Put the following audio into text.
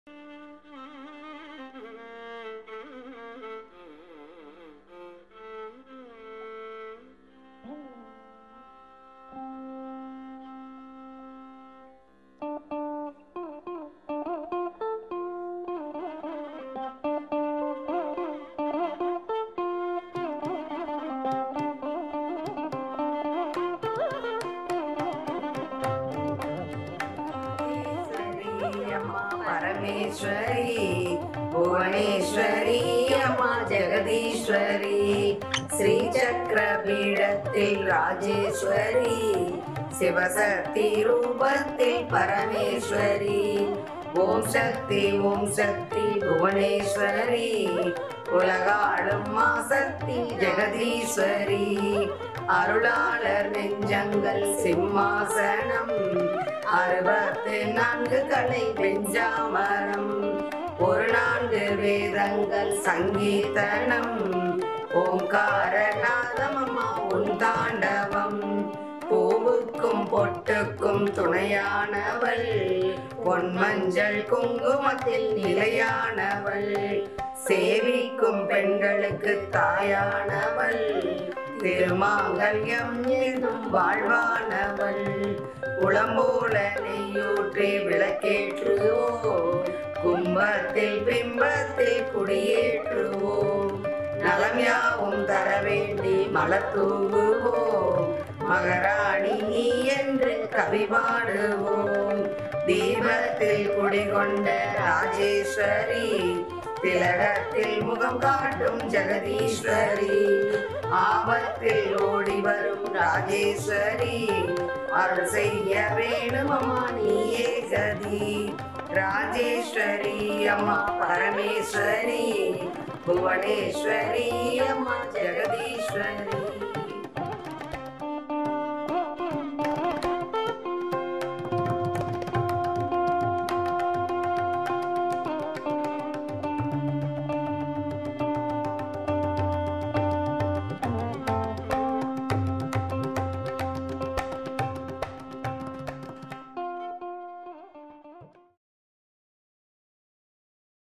அம்மா பரமேஸ்வரி புவனேஸ்வரி அம்மா ஜெகதீஸ்வரி ஸ்ரீ சக்கர பீடத்தில் ராஜேஸ்வரி சிவசக்தி ரூபத்தில் பரமேஸ்வரி ஓம் சக்தி ஓம் சக்தி புவனேஸ்வரி உலகாளும் மாசக்தி ஜெகதீஸ்வரி அருளாளர் நெஞ்சங்கள் சிம்மாசனம் அறுபத்து நான்கு கலை பெஞ்சாமரம் ஒரு நான்கு வேதங்கள் சங்கீதனம் ஓங்காரநாதமம்மா உன் தாண்டவம் பூவுக்கும் பொட்டுக்கும் துணையானவள் பொன் மஞ்சள் குங்குமத்தில் நிலையானவள் சேவிக்கும் பெண்களுக்கு தாயானவள் திருமாங்கல்யம் என்னும் வாழ்வானவள் குளம்போல நெய்யூற்றி விளக்கேற்றுவோம் கும்பத்தில் பிம்பத்தில் குடியேற்றுவோம் நலம் யாவும் தர வேண்டி மலர் தூவுவோம் மகராணி நீ என்று கவி பாடுவோம் தீபத்தில் குடிகொண்ட ராஜேஸ்வரி திலகத்தில் முகம் காட்டும் ஜெகதீஸ்வரி ஆபத்தில் ஓடி வரும் ராஜேஸ்வரி அருள் செய்ய வேணுமம்மா நீயே கதி ராஜேஸ்வரி அம்மா பரமேஸ்வரி புவனேஸ்வரி அம்மா ஜெகதீஸ்வரி